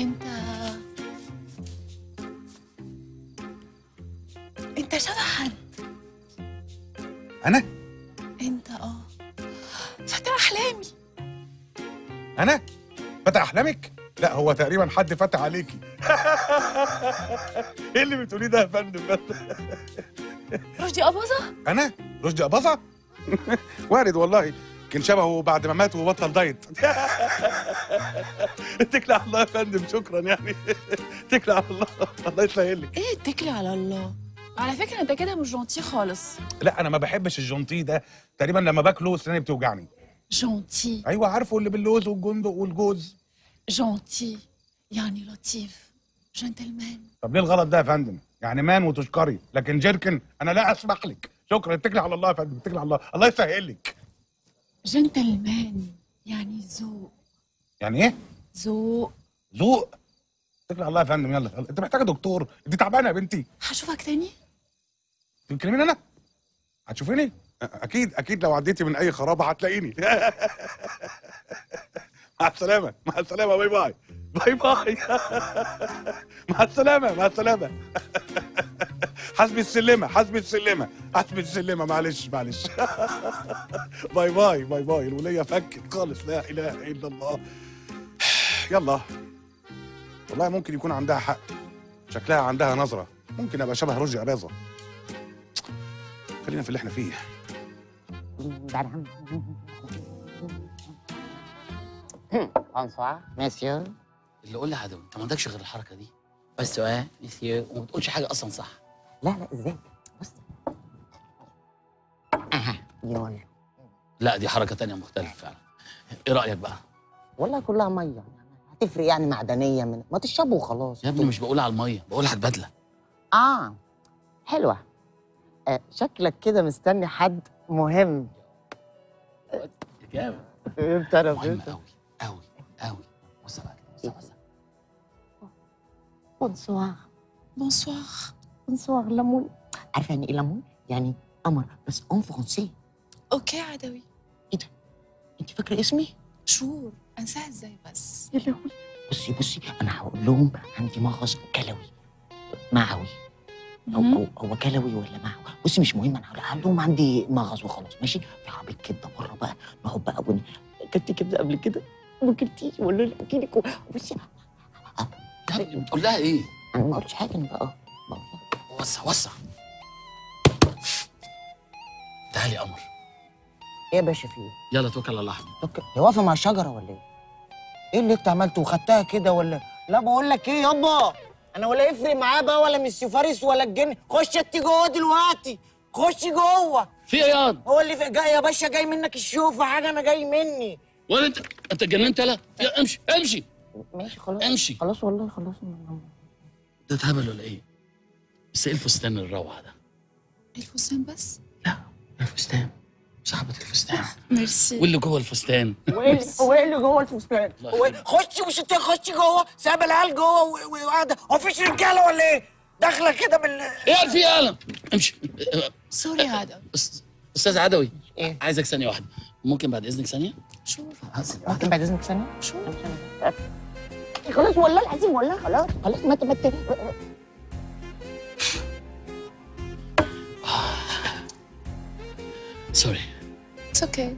انت انت شبه حد انا انت اه فتى احلامي انا فتح احلامك لا هو تقريبا حد فتح عليكي ايه اللي بتقوليه ده يا فندم بس رشدي اباظه انا رشدي اباظه وارد والله كان شبهه بعد ما مات وبطل دايت اتكل على الله يا فندم شكرا يعني اتكل على الله الله يسهل لك ايه اتكلي على الله على فكره انت كده مش جونتي خالص لا انا ما بحبش الجونتي ده تقريبا لما باكله سناني بتوجعني جونتي ايوه عارفه اللي باللوز والجندق والجوز جونتي يعني لطيف جنتلمان طب ليه الغلط ده يا فندم يعني مان وتشكري لكن جيركن انا لا اسمح لك شكرا اتكلي على الله يا فندم اتكلي على الله الله يسهل لك جنتلمان يعني ذوق يعني ايه ذوق ذوق اتكلي على الله يا فندم يلا يلا. انت محتاجه دكتور انت تعبانه يا بنتي هشوفك تاني بتكلميني انا هتشوفيني أ- اكيد اكيد لو عديتي من اي خرابه هتلاقيني مع السلامه مع السلامه باي باي باي باي مع السلامه مع السلامه حسبي السلمه حسبي السلمه حسبي السلمه معلش معلش باي باي باي باي الوليه فكت خالص لا اله الا الله يلا والله ممكن يكون عندها حق شكلها عندها نظره ممكن ابقى شبه رشدي اباظه خلينا في اللي احنا فيه بونسوار مسيو اللي قول لي عدو انت ما عندكش غير الحركه دي بس اه مسيو وما بتقولش حاجه اصلا صح لا لا ازاي بص اها يلا لا دي حركه تانية مختلفه فعلا ايه رايك بقى والله كلها ميه هتفرق يعني معدنيه من ما تشربوا وخلاص يا ابني مش بقول على الميه بقول على البدله اه حلوه آه شكلك كده مستني حد مهم جامد فهمت انا مهم فهمت قوي قوي قوي بص بقى كده بص بص بونسوار بونسوار بونسوار ليمون عارفه يعني ايه ليمون؟ يعني قمر بس اون فرونسي اوكي عدوي انت فاكره اسمي؟ شور انساها ازاي بس يا لهوي بصي بصي انا هقول لهم عندي مغص كلوي معوي هو مهم. هو, هو كلوي ولا معوي بصي مش مهم انا هقول لهم عندي مغص وخلاص ماشي في عربيه كبده بره بقى نقعد بقى ون... كلتي كبده قبل كده ما كلتيش ولا لا احكي لك بصي يا ابني بتقول لها ايه انا ما قلتش حاجه انا بقى بقى- وسع وسع تعالي يا قمر ايه يا باشا في ايه؟ يلا توكل على الله يا حبيبي طب هي واقفه مع الشجره ولا ايه؟ ايه اللي انت عملته وخدتها كده ولا لا بقول لك ايه يابا انا ولا يفرق معاه بقى ولا ميسيو فارس ولا الجن خش انت جوه دلوقتي خش جوه في ايه ياض هو اللي في جاي يا باشا جاي منك الشوفه حاجه انا جاي مني ولا انت انت اتجننت لا يا امشي امشي ماشي خلاص امشي خلاص والله خلاص ده اتهبل ولا ايه بس ايه الفستان الروعه ده الفستان بس لا الفستان صاحبة الفستان ميرسي واللي جوه الفستان وايه اللي- هو ايه اللي جوه الفستان؟ الله هو إيه؟ يخليك. خش مش انت خش جوه سايب العيال جوه و- وقاعده هو مفيش رجاله ولا ايه؟ داخله كده بال ايه في قلم امشي سوري عدوي أس- استاذ عدوي ايه؟ عايزك ثانيه واحده ممكن بعد اذنك ثانيه شور ممكن بعد اذنك ثانيه؟ شور خلاص والله العظيم والله خلاص خلاص ما ت- ما ت- سوري اتس اوكي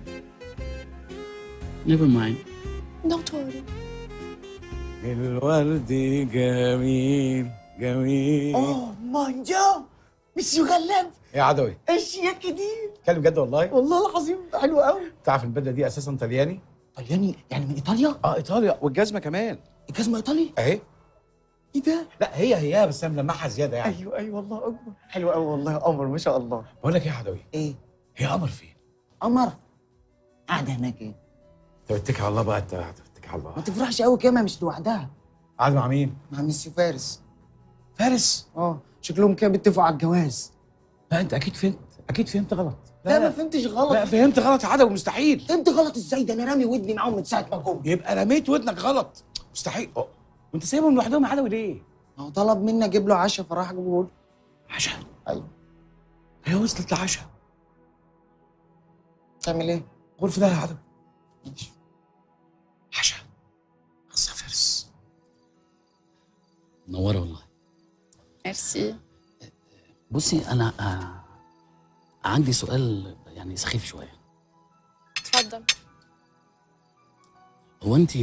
نيفر مايند دونت وري الورد جميل جميل اوه مانجا مسيو غلاب ايه يا عدوي ايش يا كدير اتكلم جد والله والله العظيم حلو قوي تعرف البدله دي اساسا طلياني طلياني يعني من ايطاليا اه ايطاليا والجزمه كمان الجزمه ايطالي اهي ايه ده لا هي هي بس انا ملمعها زياده يعني ايوه ايوه الله اكبر حلو قوي والله يا قمر ما شاء الله بقول لك ايه يا عدوي ايه هي قمر فين قمر قاعده هناك ايه طب اتكل على الله بقى انت اتكل على ما الله تفرحش قوي كده ما مش لوحدها قاعد مع مين مع ميسيو فارس فارس اه شكلهم كده بيتفقوا على الجواز لا انت اكيد فهمت اكيد فهمت غلط لا ما فهمتش غلط لا فهمت غلط يا عدوي مستحيل فهمت غلط ازاي ده انا رامي ودني معاهم من ساعه ما جم يبقى رميت ودنك غلط مستحيل أه. وانت سايبهم لوحدهم يا عدوي ليه هو طلب مني اجيب له عشاء فراح اجيبه له عشاء ايوه هي وصلت لعشاء تعمل ايه؟ غرفه ده يا عدوي ماشي عشاء خاصة فارس منوره والله ميرسي بصي انا آه عندي سؤال يعني سخيف شويه اتفضل هو انت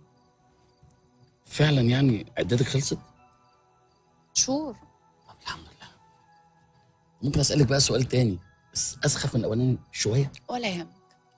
فعلا يعني عدتك خلصت؟ شور طب الحمد لله ممكن اسالك بقى سؤال تاني بس اسخف من الاولاني شويه ولا يهمك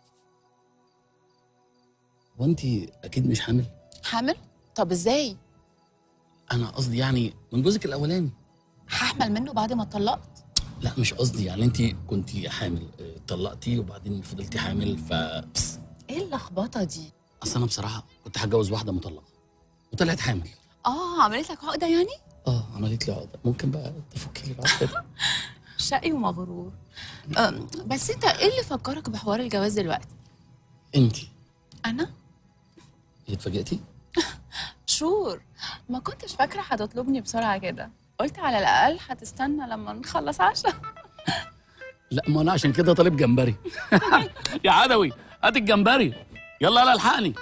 هو انت اكيد مش حامل حامل طب ازاي انا قصدي يعني من جوزك الاولاني هحمل منه بعد ما اتطلقت لا مش قصدي يعني انت كنت حامل اه، اتطلقتي وبعدين فضلتي حامل ف بس ايه اللخبطه دي اصل انا بصراحه كنت هتجوز واحده مطلقه وطلعت حامل اه عملت لك عقده يعني اه عملت لي عقده ممكن بقى تفكي لي العقده دي شقي ومغرور أم، بس انت ايه اللي فكرك بحوار الجواز دلوقتي انت انا اتفاجئتي شور ما كنتش فاكره هتطلبني بسرعه كده قلت على الاقل هتستنى لما نخلص عشاء لا ما انا عشان كده طالب جمبري يا عدوي هات الجمبري يلا يلا الحقني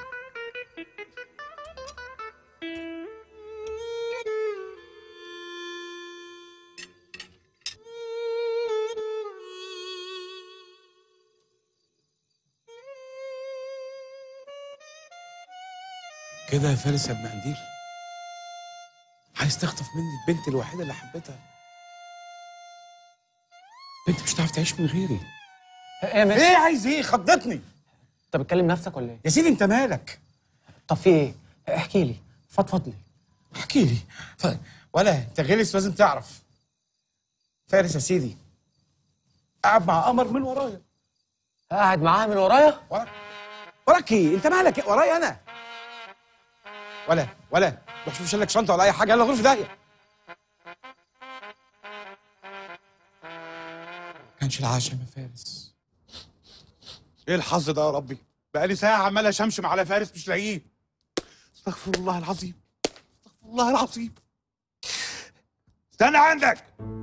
كده يا فارس يا ابن قنديل عايز تخطف مني البنت الوحيده اللي حبيتها انت مش هتعرف تعيش من غيري ايه يا مس ايه عايز ايه خضتني انت بتكلم نفسك ولا ايه يا سيدي انت مالك طب في ايه احكي لي فضفض لي احكي لي ف... ولا انت غلس لازم تعرف فارس يا سيدي قاعد مع قمر من ورايا قاعد معاها من ورايا وراك وراك ايه انت مالك إيه؟ ورايا انا ولا ولا روح شوف شلك شنطه ولا اي حاجه يلا غور في داهيه كانش العشم يا فارس ايه الحظ ده يا ربي بقالي ساعه عمال اشمشم على فارس مش لاقيه استغفر الله العظيم استغفر الله العظيم استنى عندك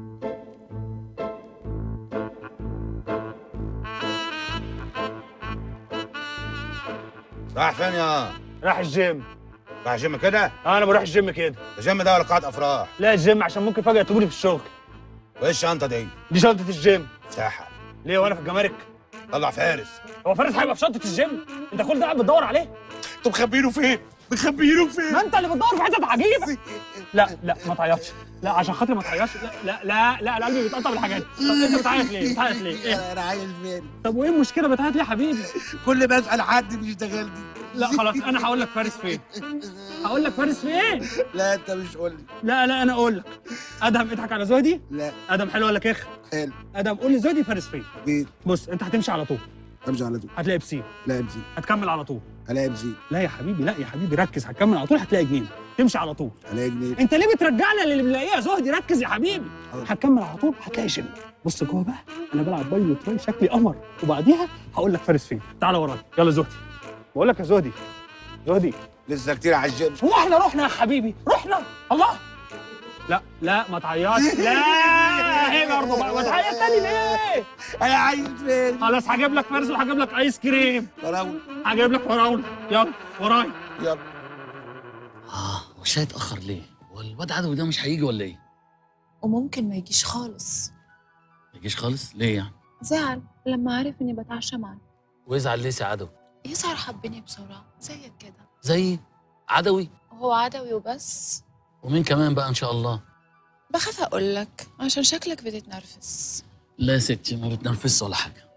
رايح فين يا راح الجيم رايح جيم كده انا بروح الجيم كده الجيم ده ولا قاعة افراح لا الجيم عشان ممكن فجاه يطلبوني في الشغل وايه الشنطه دي دي شنطه الجيم افتحها ليه وانا في الجمارك طلع فارس هو فارس هيبقى في شنطه الجيم انت كل ده قاعد بتدور عليه انتوا مخبيينه فين مخبيينه فين ما انت اللي بتدور في حته عجيبه لا لا ما تعيطش لا عشان خاطري ما تعيطش لا لا لا لا انا قلبي بيتقطع بالحاجات دي طب انت بتعيط ليه بتعيط ليه إيه؟ انا عايز فين طب وايه المشكله بتعيط ليه يا حبيبي كل ما اسال حد بيشتغلني لا خلاص انا هقول لك فارس فين هقول لك فارس فين لا انت مش قول لي لا لا انا اقول لك ادهم اضحك على زودي لا ادهم حلو ولا كيخ حلو ادهم قول لي زودي فارس فين بيت بص انت هتمشي على طول امشي على طول هتلاقي بسين لا امشي هتكمل على طول الاقي بزيد لا يا حبيبي لا يا حبيبي ركز هتكمل على طول هتلاقي جنين تمشي على طول الاقي جنيه انت ليه بترجعنا للي بنلاقيه يا زهدي ركز يا حبيبي هتكمل على طول هتلاقي جيم بص جوه بقى انا بلعب باي وتراي شكلي قمر وبعديها هقول لك فارس فين تعالى ورايا يلا زهدي بقول لك يا زهدي زهدي لسه كتير على الجيم هو احنا رحنا يا حبيبي رحنا الله لا لا ما تعيطش لا ايه برضه بقى ما تعيط تاني ليه انا عايز فين خلاص هجيب لك فارس وهجيب لك ايس كريم فراوله هجيب لك فراوله يلا ورايا يلا اه هو الشاي اتاخر ليه هو الواد عدوي ده مش هيجي ولا ايه وممكن ما يجيش خالص ما يجيش خالص ليه يعني زعل لما عرف اني بتعشى معاه ويزعل ليه يا عدوي يظهر حبني بسرعه زيك كده زي عدوي هو عدوي وبس ومين كمان بقى ان شاء الله بخاف اقول لك عشان شكلك بتتنرفز لا يا ستي ما بتنرفزش ولا حاجه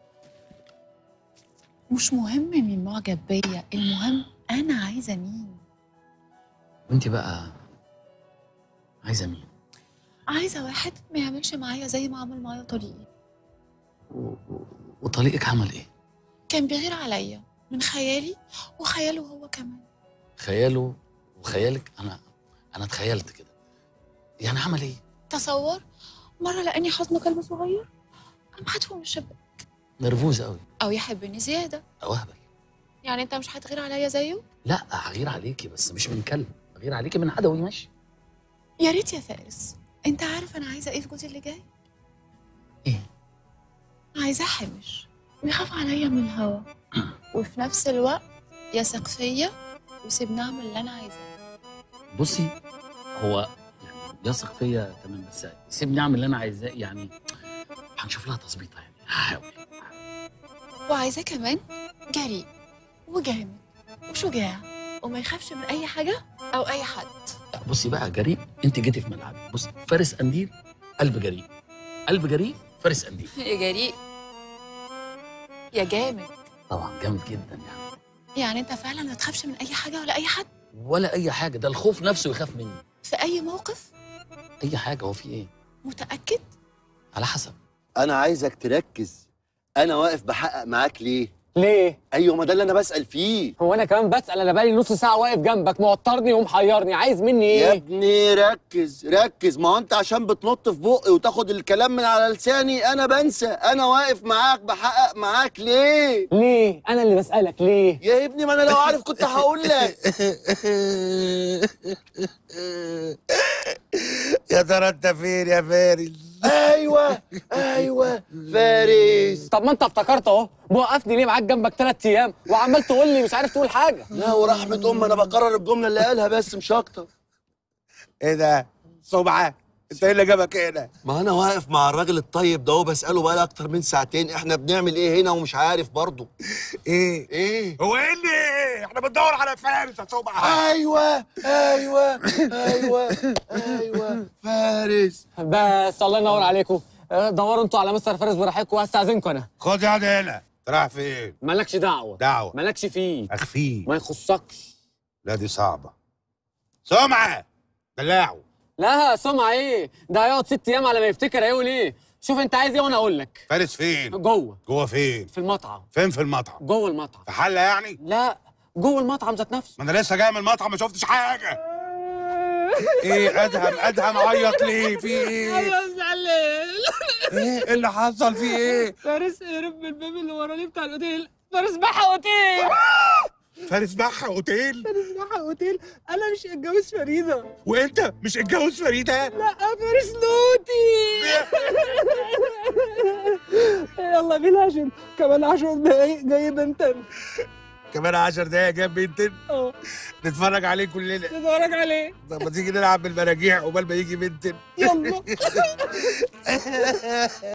مش مهم مين معجب بيا المهم انا عايزه مين وانت بقى عايزه مين عايزه واحد ما يعملش معايا زي ما عمل معايا طليقي و... و... وطليقك عمل ايه كان بيغير عليا من خيالي وخياله هو كمان خياله وخيالك انا انا اتخيلت كده يعني عمل ايه تصور مره لقاني حضن كلب صغير قام حاتفه من الشباك نرفوز قوي او يحبني زياده او اهبل يعني انت مش هتغير عليا زيه لا هغير عليكي بس مش من كلب هغير عليكي من عدوي ماشي يا ريت يا فارس انت عارف انا عايزه ايه في جوزي اللي جاي ايه عايزاه حمش ويخاف عليا من الهوا وفي نفس الوقت يثق فيا وسيبني اعمل اللي انا عايزاه بصي هو يثق فيا تمام بس سيبني اعمل اللي انا عايزاه يعني هنشوف لها تظبيطه يعني هحاول وعايزاه كمان جريء وجامد وشجاع وما يخافش من اي حاجه او اي حد بصي بقى جريء انت جيتي في ملعبي بص فارس قنديل قلب جريء قلب جريء فارس قنديل يا جريء يا جامد طبعا جامد جدا يعني يعني انت فعلا ما تخافش من اي حاجه ولا اي حد ولا اي حاجه ده الخوف نفسه يخاف مني في اي موقف اي حاجه هو في ايه متاكد على حسب انا عايزك تركز انا واقف بحقق معاك ليه ليه؟ ايوه ما ده اللي انا بسال فيه هو انا كمان بسأل انا بقالي نص ساعة واقف جنبك موترني ومحيرني عايز مني يا ايه؟ ابني ركز ركز ما هو انت عشان بتنط في بقي وتاخد الكلام من على لساني انا بنسى انا واقف معاك بحقق معاك ليه ليه؟ انا اللي بسألك ليه؟ يا ابني ما انا لو عارف كنت هقول لك يا ترى انت فين يا فارس ايوه ايوه فارس طب ما انت افتكرت اهو موقفني ليه معاك جنبك ثلاث ايام وعمال تقول لي مش عارف تقول حاجة لا ورحمه ام انا بكرر الجمله اللي قالها بس مش اكتر ايه ده سمعه انت ايه اللي جابك هنا ما انا واقف مع الراجل الطيب ده وبساله بقالي اكتر من ساعتين احنا بنعمل ايه هنا ومش عارف برضه ايه ايه هو ايه اللي ايه احنا بندور على فارس يا سمعه ايوه ايوه ايوه ايوه فارس بس الله ينور عليكم اه، دوروا انتوا على مستر فارس براحتكم وهستأذنكم انا خد يا ده هنا انت رايح فين مالكش دعوة دعوه مالكش فيه اخفيه ما يخصكش لا دي صعبه سمعه دلعه لا سمعة ايه؟ ده هيقعد ست ايام على ما يفتكر هيقول ايه؟ شوف انت عايز ايه وانا اقول لك فارس فين جوه جوه فين في المطعم فين في المطعم جوه المطعم في حله يعني لا جوه المطعم ذات نفسه ما انا لسه جاي من المطعم ما شفتش حاجه ايه ادهم ادهم عيط ليه في ايه ايه اللي حصل في ايه فارس هرب من الباب اللي وراني بتاع الاوتيل فارس بحا اوتيل فارس بحة اوتيل بحا اوتيل انا مش هتجوز فريده وانت مش اتجوز فريده لا فارس لوتي يلا بينا عشان كمان عشر دقايق جاي بنتن كمان 10 دقايق جاب بنتين اه نتفرج عليه كلنا نتفرج عليه طب ما تيجي نلعب بالمراجيح قبل ما يجي بنتين يلا